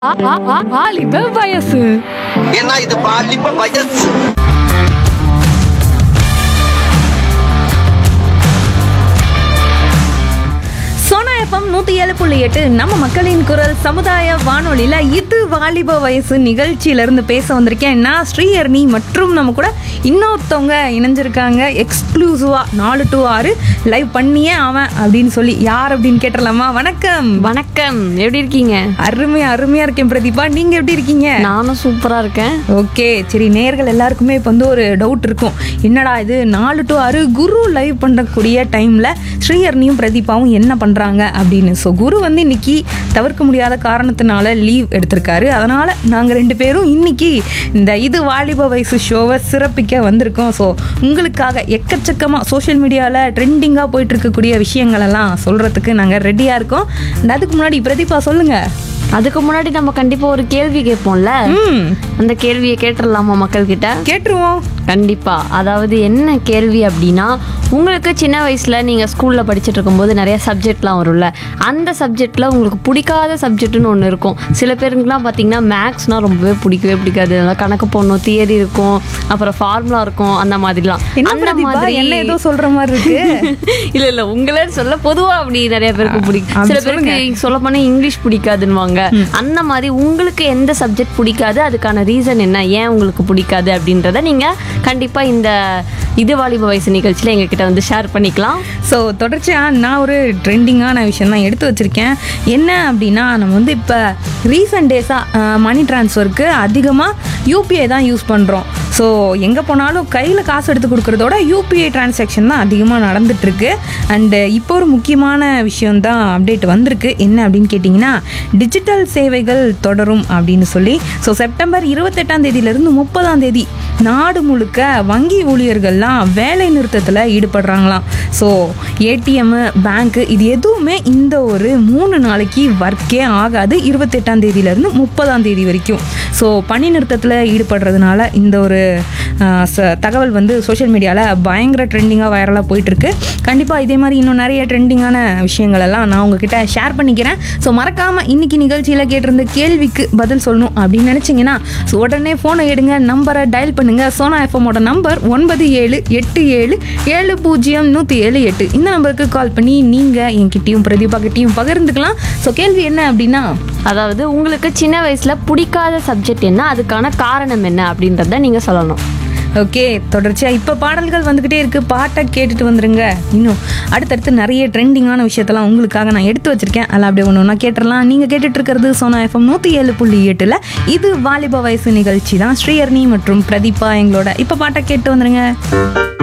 ஆ- ஆ- ஆ- வாலிப வயசு ஏன்னா இது பாலிப்ப வயசு சோனா எஃப்எம் நூத்தி ஏழு புள்ளி எட்டு நம்ம மக்களின் குரல் சமுதாய வானொலியில இது வாலிப வயசு நிகழ்ச்சியில இருந்து பேச வந்திருக்கேன் நான் ஸ்ரீஹர்னி மற்றும் நம்ம கூட இன்னொருத்தவங்க இணைஞ்சிருக்காங்க எக்ஸ்க்ளூசிவா நாலு டு ஆறு லைவ் பண்ணியே அவன் அப்படின்னு சொல்லி யார் அப்படின்னு கேட்டலாமா வணக்கம் வணக்கம் எப்படி இருக்கீங்க அருமையா அருமையா இருக்கேன் பிரதீபா நீங்க எப்படி இருக்கீங்க நானும் சூப்பரா இருக்கேன் ஓகே சரி நேர்கள் எல்லாருக்குமே இப்போ வந்து ஒரு டவுட் இருக்கும் என்னடா இது நாலு டு ஆறு குரு லைவ் பண்ணக்கூடிய டைம்ல ஸ்ரீஹர்னியும் பிரதீபாவும் என்ன பண்றாங்க அப்படின்னு ஸோ குரு வந்து இன்னைக்கு தவிர்க்க முடியாத காரணத்தினால லீவ் எடுத்திருக்காரு அதனால நாங்க ரெண்டு பேரும் இன்னைக்கு இந்த இது வாலிப வயசு ஷோவை சிறப்பிக்க வந்திருக்கோம் ஸோ உங்களுக்காக எக்கச்சக்கமா சோஷியல் மீடியால ட்ரெண்டிங்கா போயிட்டு இருக்கக்கூடிய விஷயங்கள் எல்லாம் சொல்றதுக்கு நாங்க ரெடியா இருக்கோம் அதுக்கு முன்னாடி பிரதீபா சொல்லுங்க அதுக்கு முன்னாடி நம்ம கண்டிப்பா ஒரு கேள்வி கேட்போம்ல ம் அந்த கேள்வியை கேட்டுடலாமா மக்கள் கிட்ட கேட்டுருவோம் கண்டிப்பா அதாவது என்ன கேள்வி அப்படின்னா உங்களுக்கு சின்ன வயசுல நீங்க ஸ்கூல்ல படிச்சுட்டு இருக்கும்போது நிறைய சப்ஜெக்ட்லாம் வரும்ல அந்த சப்ஜெக்ட்ல உங்களுக்கு பிடிக்காத சப்ஜெக்ட்னு ஒன்று இருக்கும் சில பேருக்குலாம் பார்த்தீங்கன்னா மேக்ஸ்னா ரொம்பவே பிடிக்கவே பிடிக்காது அதெல்லாம் கணக்கு போடணும் தியரி இருக்கும் அப்புறம் ஃபார்முலா இருக்கும் அந்த மாதிரிலாம் என்ன அந்த பிரதீபா என்ன ஏதோ சொல்ற மாதிரி இருக்கு இல்ல இல்ல உங்களே சொல்ல பொதுவா அப்படி நிறைய பேருக்கு பிடிக்கும் அப்படி சில பேருக்கு சொல்ல போனா இங்கிலீஷ் பிடிக்காதுன்னுவாங்க அந்த மாதிரி உங்களுக்கு எந்த சப்ஜெக்ட் பிடிக்காது அதுக்கான ரீசன் என்ன ஏன் உங்களுக்கு பிடிக்காது அப்படின்றத நீங்க கண்டிப்பா இந்த இது வாலிப வயசு நிகழ்ச்சியில எங்ககிட்ட வந்து ஷேர் பண்ணிக்கலாம் ஸோ தொடர்ச்சியாக நான் ஒரு ட்ரெண்டிங்கான விஷயம் தான் எடுத்து வச்சுருக்கேன் என்ன அப்படின்னா நம்ம வந்து இப்போ ரீசெண்ட் டேஸாக மணி ட்ரான்ஸ்ஃபருக்கு அதிகமாக யூபிஐ தான் யூஸ் பண்ணுறோம் ஸோ எங்கே போனாலும் கையில் காசு எடுத்து கொடுக்குறதோட யூபிஐ டிரான்சாக்ஷன் தான் அதிகமாக நடந்துட்டுருக்கு அண்டு இப்போ ஒரு முக்கியமான விஷயம் தான் அப்டேட் வந்திருக்கு என்ன அப்படின்னு கேட்டிங்கன்னா டிஜிட்டல் சேவைகள் தொடரும் அப்படின்னு சொல்லி ஸோ செப்டம்பர் இருபத்தெட்டாம் தேதியிலேருந்து முப்பதாம் தேதி நாடு முழுக்க வங்கி ஊழியர்கள்லாம் வேலை நிறுத்தத்தில் ஈடுபடுறாங்களாம் ஸோ ஏடிஎம்மு பேங்க்கு இது எதுவுமே இந்த ஒரு மூணு நாளைக்கு ஒர்க்கே ஆகாது இருபத்தெட்டாம் தேதியிலேருந்து முப்பதாம் தேதி வரைக்கும் ஸோ பணி நிறுத்தத்தில் ஈடுபடுறதுனால இந்த ஒரு ஆஹ், ச- தகவல் வந்து சோஷியல் மீடியாவில் பயங்கர ட்ரெண்டிங்காக வைரலாக போயிட்டுருக்கு கண்டிப்பாக இதே மாதிரி இன்னும் நிறைய ட்ரெண்டிங்கான விஷயங்கள் எல்லாம் நான் உங்ககிட்ட ஷேர் பண்ணிக்கிறேன் ஸோ மறக்காமல் இன்னைக்கு நிகழ்ச்சியில் கேட்டிருந்த கேள்விக்கு பதில் சொல்லணும் அப்படின்னு நினச்சிங்கன்னா ஸோ உடனே ஃபோனை எடுங்க நம்பரை டயல் பண்ணுங்க சோனா எஃப்எம்மோட நம்பர் ஒன்பது ஏழு எட்டு ஏழு ஏழு பூஜ்ஜியம் நூற்றி ஏழு எட்டு இந்த நம்பருக்கு கால் பண்ணி நீங்கள் என்கிட்டயும் பிரதீபா கிட்டயும் பகிர்ந்துக்கலாம் ஸோ கேள்வி என்ன அப்படின்னா அதாவது உங்களுக்கு சின்ன வயசுல பிடிக்காத சப்ஜெக்ட் என்ன அதுக்கான காரணம் என்ன அப்படின்றத நீங்க சொல்லணும் ஓகே தொடர்ச்சியாக இப்போ பாடல்கள் வந்துக்கிட்டே இருக்குது பாட்டை கேட்டுட்டு வந்துருங்க இன்னும் அடுத்தடுத்து நிறைய ட்ரெண்டிங்கான விஷயத்தெல்லாம் உங்களுக்காக நான் எடுத்து வச்சிருக்கேன் அதில் அப்படியே ஒன்று ஒன்றா கேட்டுடலாம் நீங்கள் கேட்டுட்டு இருக்கிறது சோனா எஃப்எம் நூற்றி ஏழு புள்ளி எட்டில் இது வாலிப வயசு நிகழ்ச்சி தான் ஸ்ரீஹர்னி மற்றும் பிரதீபா எங்களோட இப்போ பாட்டை கேட்டு வந்துருங்க